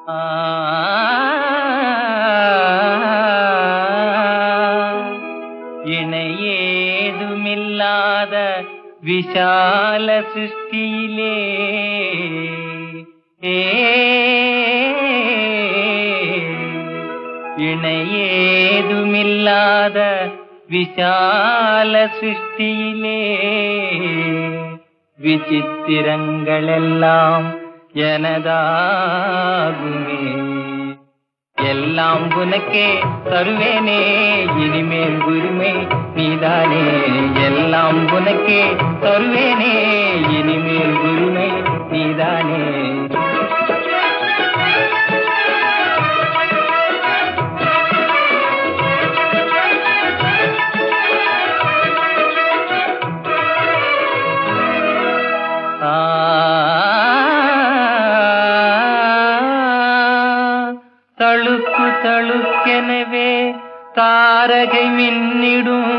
இணையேதுமில்லாத விஷால சிருஷ்டியிலே ஏ இணையேதுமில்லாத விஷால சிருஷ்டியிலே விசித்திரங்களெல்லாம் எனதாகுமே எல்லாம் உனக்கே தருவேனே இனிமேல் உரிமை நீதானே எல்லாம் உனக்கே தருவேனே இனிமேல் உரிமை நீதானே ஆ தழுக்கு தழுக்கெனவே தாரகை மின்னிடும்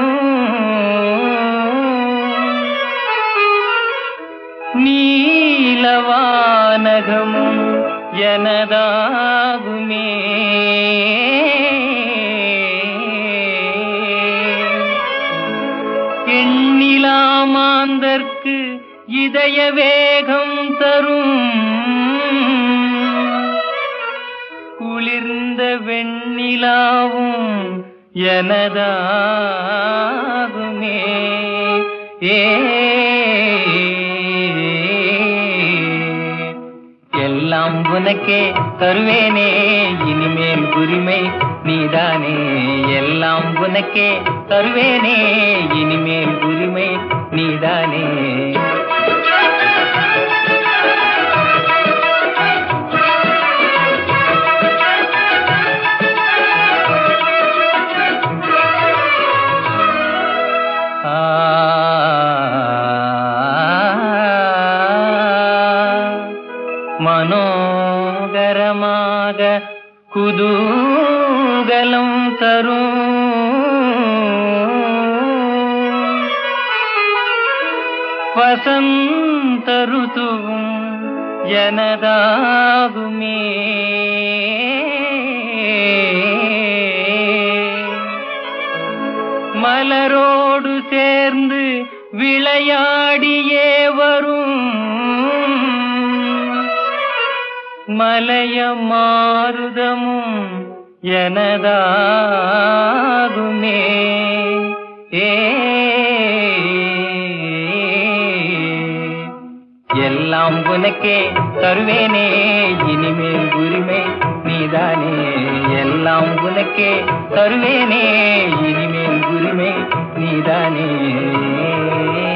நீலவானகமும் எனதாகுமே எண்ணிலாமாந்தற்கு இதய வேகம் தரும் குளிர்ந்த வெண்ணிலாவும் எனதாகுமே ஏ எல்லாம் உனக்கே தருவேனே இனிமேல் உரிமை நீதானே எல்லாம் உனக்கே தருவேனே இனிமேல் உரிமை நீதானே மனோகரமாக குதூகலம் தரும் வசந்த ருதுவும் எனதாகுமே மலரோடு சேர்ந்து விளையாடியே வரும் மலைய மாருதமும் எனதாகுமே ஏ எல்லாம் உனக்கே தருவேனே இனிமேல் உரிமை நீதானே எல்லாம் உனக்கே தருவேனே இனிமேல் உரிமை நீதானே